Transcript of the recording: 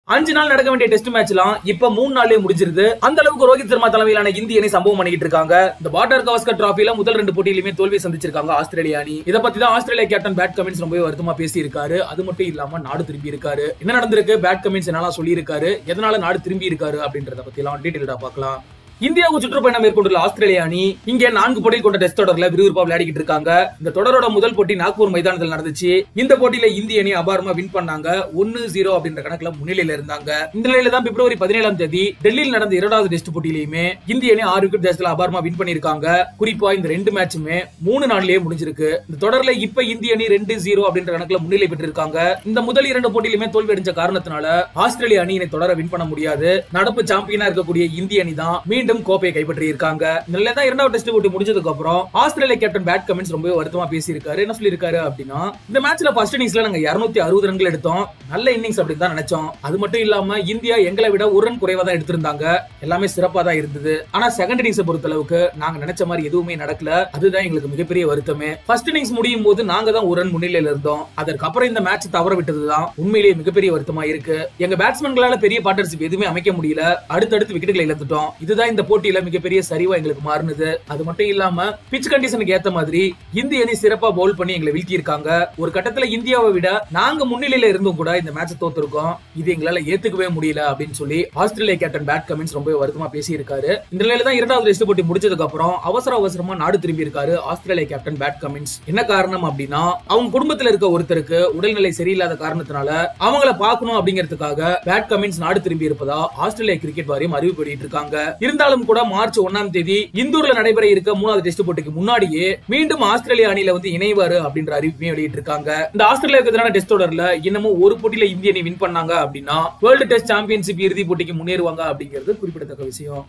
அஞ்சு நாள் நடக்க வேண்டிய டெஸ்ட் மேட்ச்லாம் இப்ப மூணு நாள்லயே முடிஞ்சிருது அந்த அளவுக்கு ரோஹித் சர்மா தலைமையிலான இந்திய அணி சம்பவம் பண்ணிட்டு இருக்காங்க இந்த பார்டர் கவாஸ்கர் டிராஃபில முதல் ரெண்டு போட்டியிலுமே தோல்வி சந்திச்சிருக்காங்க ஆஸ்திரேலியா அணி இதை பத்தி தான் ஆஸ்திரேலியா கேப்டன் பேட் கமின்ஸ் ரொம்பவே வருத்தமா பேசி இருக்காரு அது மட்டும் இல்லாம நாடு திரும்பி இருக்காரு என்ன நடந்திருக்கு பேட் கமின்ஸ் என்னெல்லாம் சொல்லி இருக்காரு எதனால நாடு திரும்பி இருக்காரு அப்படின்றத பத்தி எல்லாம் டீடைல்டா பார்க்கலாம் இந்தியாவுக்கு சுற்றுப்பயணம் மேற்கொண்டுள்ள ஆஸ்திரேலியா அணி இங்கே நான்கு போட்டியில் கொண்ட டெஸ்ட் தொடர்ல விறுவிறுப்பா விளையாடிக்கிட்டு இருக்காங்க இந்த தொடரோட முதல் போட்டி நாக்பூர் மைதானத்தில் நடந்துச்சு இந்த போட்டியில இந்திய அணி அபாரமா வின் பண்ணாங்க ஒன்னு ஜீரோ அப்படின்ற கணக்குல முன்னிலையில இருந்தாங்க இந்த நிலையில தான் பிப்ரவரி பதினேழாம் தேதி டெல்லியில் நடந்த இரண்டாவது டெஸ்ட் போட்டியிலுமே இந்திய அணி ஆறு விக்கெட் தேசத்துல அபாரமா வின் பண்ணிருக்காங்க குறிப்பா இந்த ரெண்டு மேட்சுமே மூணு நாள்லயே முடிஞ்சிருக்கு இந்த தொடர்ல இப்ப இந்திய அணி ரெண்டு ஜீரோ அப்படின்ற கணக்குல முன்னிலை பெற்றிருக்காங்க இந்த முதல் இரண்டு போட்டியிலுமே தோல்வி அடைஞ்ச காரணத்தினால ஆஸ்திரேலியா அணி இதை தொடர வின் பண்ண முடியாது நடப்பு சாம்பியனா இருக்கக்கூடிய இந்திய அணி தான் மீண்டும் கோப்பையை கைப்பற்றி இருக்காங்க இதுல தான் இரண்டாவது டெஸ்ட் போட்டி முடிஞ்சதுக்கு அப்புறம் ஆஸ்திரேலியா கேப்டன் பேட் கமின்ஸ் ரொம்பவே வருத்தமா பேசியிருக்காரு என்ன சொல்லியிருக்காரு அப்படின்னா இந்த மேட்ச்ல ஃபர்ஸ்ட் இன்னிங்ஸ்ல நாங்க இருநூத்தி அறுபது ரன்கள் எடுத்தோம் நல்ல இன்னிங்ஸ் அப்படின்னு தான் நினைச்சோம் அது மட்டும் இல்லாம இந்தியா எங்களை விட ஒரு ரன் குறைவா தான் எடுத்திருந்தாங்க எல்லாமே சிறப்பா தான் இருந்தது ஆனா செகண்ட் இன்னிங்ஸ் பொறுத்த அளவுக்கு நாங்க நினைச்ச மாதிரி எதுவுமே நடக்கல அதுதான் எங்களுக்கு மிகப்பெரிய வருத்தமே ஃபர்ஸ்ட் இன்னிங்ஸ் முடியும் போது நாங்க தான் ஒரு ரன் முன்னிலையில இருந்தோம் அதற்கப்புறம் இந்த மேட்ச் தவற விட்டதுதான் உண்மையிலேயே மிகப்பெரிய வருத்தமா இருக்கு எங்க பேட்ஸ்மேன்களால பெரிய பார்ட்னர்ஷிப் எதுவுமே அமைக்க முடியல அடுத்தடுத்து விக்கெட்டுகளை இழந்துட்டோம் இதுதான் இந்த போட்டியில மிகப்பெரிய சரிவா எங்களுக்கு மாறினது அது மட்டும் இல்லாம பிச் கண்டிஷனுக்கு ஏத்த மாதிரி இந்திய அணி சிறப்பா பவுல் பண்ணி எங்களை வீழ்த்தி இருக்காங்க ஒரு கட்டத்துல இந்தியாவை விட நாங்க முன்னிலையில இருந்தும் கூட இந்த மேட்ச் தோத்துருக்கோம் இது எங்களால ஏத்துக்கவே முடியல அப்படின்னு சொல்லி ஆஸ்திரேலியா கேப்டன் பேட் கமின்ஸ் ரொம்ப வருத்தமா பேசி இருக்காரு இந்த நிலையில தான் இரண்டாவது டெஸ்ட் போட்டி முடிச்சதுக்கு அப்புறம் அவசர அவசரமா நாடு திரும்பி இருக்காரு ஆஸ்திரேலியா கேப்டன் பேட் கமின்ஸ் என்ன காரணம் அப்படின்னா அவங்க குடும்பத்துல இருக்க ஒருத்தருக்கு உடல்நிலை சரியில்லாத காரணத்தினால அவங்கள பார்க்கணும் அப்படிங்கிறதுக்காக பேட் கமின்ஸ் நாடு திரும்பி இருப்பதா ஆஸ்திரேலியா கிரிக்கெட் வாரியம் அறிவிப்பு வெளியிட்டிருக்காங்க இருந்தாலும் கூட மார்ச் ஒன்னாம் தேதி இந்தூர்ல நடைபெற இருக்க மூணாவது டெஸ்ட் போட்டிக்கு முன்னாடியே மீண்டும் ஆஸ்திரேலியா அணியில வந்து இணைவாரு அப்படின்ற அறிவிப்பையும் வெளியிட்டிருக்காங்க இந்த ஆஸ்திரேலியாவுக்கு எதிரான டெஸ்ட் தொடர்ல இன்னமும் ஒரு போட்டியில இந்திய அணி வின் பண்ணாங்க அப்படின்னா வேர்ல்டு டெஸ்ட் சாம்பியன்ஷிப் இறுதி போட்டிக்கு முன்னேறுவாங்க அப்படிங்கிறது குறிப்பிடத்தக்க விஷயம்